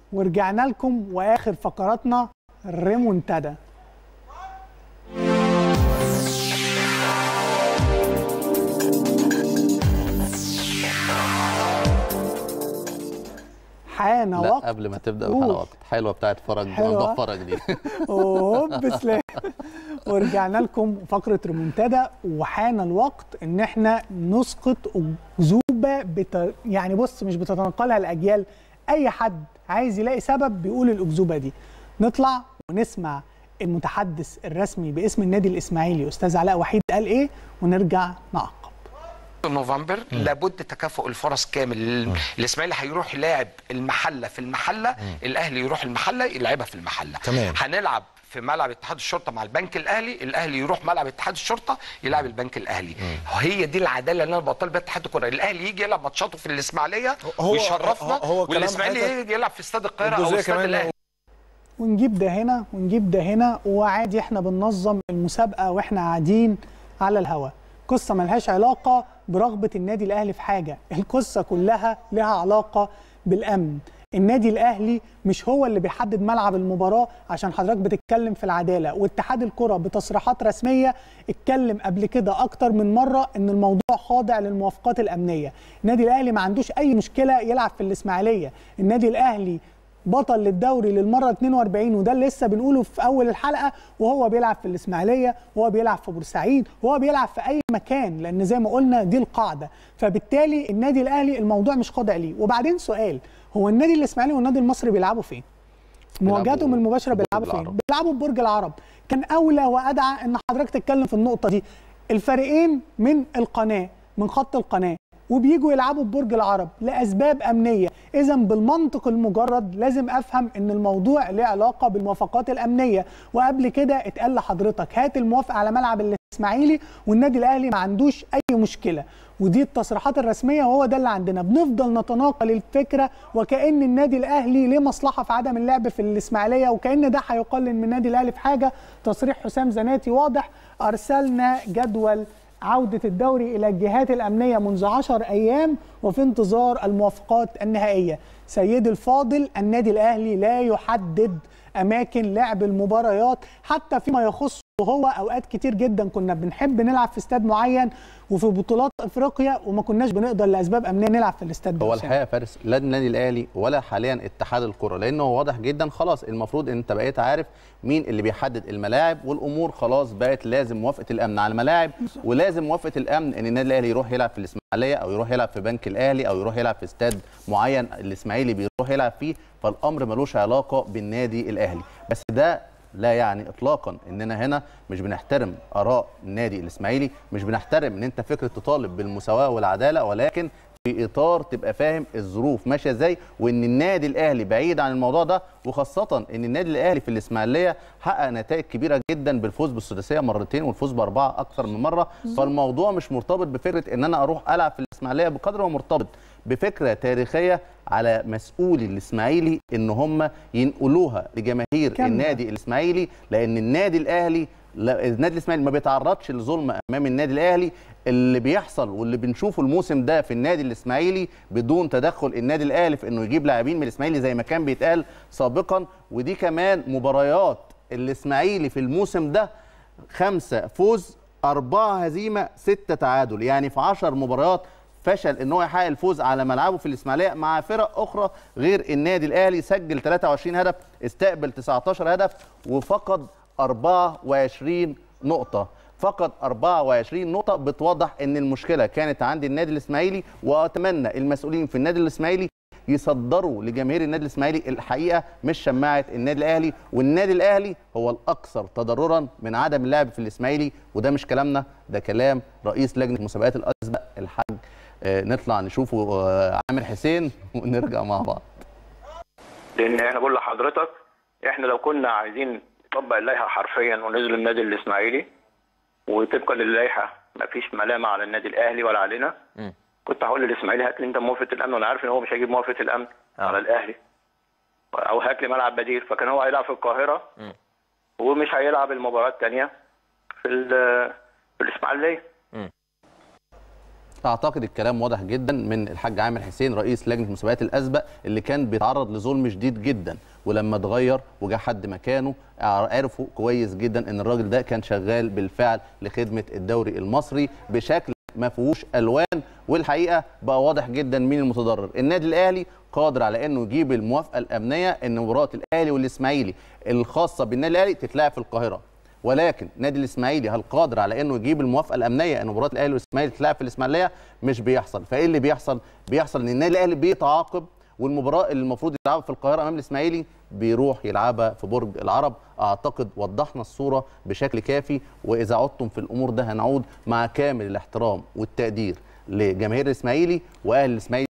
ورجعنا لكم واخر فقراتنا ريمونتادا حان لا وقت قبل ما تبدا قول. الحلقه حلوه بتاعت فرج حلوة. ممدوح فرج دي هوب سلام ورجعنا لكم فقره ريمونتادا وحان الوقت ان احنا نسقط اكذوبه بت... يعني بص مش بتتنقلها الاجيال اي حد عايز يلاقي سبب بيقول الاكذوبه دي نطلع ونسمع المتحدث الرسمي باسم النادي الاسماعيلي استاذ علاء وحيد قال ايه ونرجع نعقب نوفمبر لابد تكافؤ الفرص كامل الاسماعيلي هيروح يلاعب المحله في المحله الاهلي يروح المحله يلعبها في المحله تمام. هنلعب في ملعب اتحاد الشرطه مع البنك الاهلي الاهلي يروح ملعب اتحاد الشرطه يلعب البنك الاهلي هي دي العداله اللي انا بطالب بيها اتحاد الكره الاهلي يجي يلعب ماتشاته في الاسماعيليه هو- ويشرفنا هو- هو كلام والاسماعيلي حضرتك يجي يلعب في استاد القاهره او الجزئية استاد كمان الاهلي ونجيب ده هنا ونجيب ده هنا وعادي احنا بننظم المسابقه واحنا قاعدين على الهوا قصه ملهاش علاقه برغبه النادي الاهلي في حاجه القصه كلها لها علاقه بالامن النادي الاهلي مش هو اللي بيحدد ملعب المباراه عشان حضرتك بتتكلم في العداله واتحاد الكره بتصريحات رسميه اتكلم قبل كده اكتر من مره ان الموضوع خاضع للموافقات الامنيه النادي الاهلي ما عندوش اي مشكله يلعب في الاسماعيليه النادي الاهلي بطل للدوري للمره 42 وده اللي لسه بنقوله في اول الحلقه وهو بيلعب في الاسماعيليه وهو بيلعب في بورسعيد وهو بيلعب في اي مكان لان زي ما قلنا دي القاعده فبالتالي النادي الاهلي الموضوع مش خاضع ليه وبعدين سؤال هو النادي الاسماعيلي والنادي المصري بيلعبوا فين مواجهاتهم المباشره في برج بيلعبوا فين العرب. بيلعبوا في برج العرب كان اولى وادعى ان حضرتك تتكلم في النقطه دي الفريقين من القناه من خط القناه وبيجوا يلعبوا في برج العرب لاسباب امنيه اذا بالمنطق المجرد لازم افهم ان الموضوع له علاقه بالموافقات الامنيه وقبل كده اتقال لحضرتك هات الموافقه على ملعب الاسماعيلي والنادي الاهلي ما عندوش اي مشكله ودي التصريحات الرسميه وهو ده اللي عندنا بنفضل نتناقل الفكره وكان النادي الاهلي ليه مصلحه في عدم اللعب في الاسماعيليه وكان ده هيقلل من النادي الاهلي في حاجه تصريح حسام زناتي واضح ارسلنا جدول عودة الدوري إلى الجهات الأمنية منذ عشر أيام وفي انتظار الموافقات النهائية سيدي الفاضل النادي الأهلي لا يحدد أماكن لعب المباريات حتى فيما يخص هو أوقات كتير جدا كنا بنحب نلعب في استاد معين وفي بطولات أفريقيا وما كناش بنقدر لأسباب أمنية نلعب في الاستاد ده هو أسامة. الحقيقه يا فارس لا النادي الاهلي ولا حاليا اتحاد الكره لانه هو واضح جدا خلاص المفروض ان انت بقيت عارف مين اللي بيحدد الملاعب والامور خلاص بقت لازم موافقه الامن على الملاعب ولازم موافقه الامن ان النادي الاهلي يروح يلعب في الاسماعيليه او يروح يلعب في بنك الاهلي او يروح يلعب في استاد معين الاسماعيلي بيروح يلعب فيه فالامر ملوش علاقه بالنادي الاهلي بس ده لا يعني اطلاقا اننا هنا مش بنحترم اراء النادي الاسماعيلي مش بنحترم ان انت فكره تطالب بالمساواه والعداله ولكن في اطار تبقى فاهم الظروف ماشيه ازاي وان النادي الاهلي بعيد عن الموضوع ده وخاصه ان النادي الاهلي في الاسماعيليه حقق نتائج كبيره جدا بالفوز بالسداسيه مرتين والفوز باربعه اكثر من مره فالموضوع مش مرتبط بفكره ان انا اروح العب في الاسماعيليه بقدر هو مرتبط بفكره تاريخيه على مسؤولي الاسماعيلي ان هم ينقلوها لجماهير كمل. النادي الاسماعيلي لان النادي الاهلي لا النادي الاسماعيلي ما بيتعرضش لظلم امام النادي الاهلي اللي بيحصل واللي بنشوفه الموسم ده في النادي الاسماعيلي بدون تدخل النادي الاهلي في انه يجيب لاعبين من الاسماعيلي زي ما كان بيتقال سابقا ودي كمان مباريات الاسماعيلي في الموسم ده خمسة فوز أربعة هزيمة ستة تعادل يعني في عشر مباريات فشل ان هو يحقق الفوز على ملعبه في الاسماعيليه مع فرق اخرى غير النادي الاهلي سجل 23 هدف استقبل 19 هدف وفقد 24 نقطه فقد 24 نقطه بتوضح ان المشكله كانت عند النادي الاسماعيلي واتمنى المسؤولين في النادي الاسماعيلي يصدروا لجماهير النادي الاسماعيلي الحقيقه مش شماعه النادي الاهلي والنادي الاهلي هو الاكثر تضررا من عدم اللعب في الاسماعيلي وده مش كلامنا ده كلام رئيس لجنه مسابقات الاسبق الحاج آه، نطلع نشوفه آه، عامر حسين ونرجع مع بعض لان انا بقول لحضرتك احنا لو كنا عايزين نطبق اللائحه حرفيا وننزل النادي الاسماعيلي وطبقا للائحه ما فيش ملامه على النادي الاهلي ولا علينا كنت هقول للاسماعيلي هات لي انت موافقه الامن وانا عارف ان هو مش هيجيب موافقه الامن على الاهلي او هات لي ملعب بديل فكان هو هيلعب في القاهره ومش هيلعب المباراه الثانيه في ال- في الاسماعيليه اعتقد الكلام واضح جدا من الحاج عامر حسين رئيس لجنه مسابقات الاسبق اللي كان بيتعرض لظلم شديد جدا ولما اتغير وجا حد مكانه عرفوا كويس جدا ان الراجل ده كان شغال بالفعل لخدمه الدوري المصري بشكل ما فيهوش الوان والحقيقه بقى واضح جدا مين المتضرر النادي الاهلي قادر على انه يجيب الموافقه الامنيه ان مباراه الاهلي والاسماعيلي الخاصه بالنادي الاهلي تتلعب في القاهره ولكن نادي الاسماعيلي هل قادر على انه يجيب الموافقه الامنيه ان مباراه الاهلي والاسماعيلي تتلعب في الاسماعيليه مش بيحصل فايه اللي بيحصل بيحصل ان النادي الاهلي بيتعاقب والمباراه اللي المفروض يلعبها في القاهره امام الاسماعيلي بيروح يلعبها في برج العرب اعتقد وضحنا الصوره بشكل كافي واذا عدتم في الامور ده هنعود مع كامل الاحترام والتقدير لجماهير الاسماعيلي واهل الاسماعيلي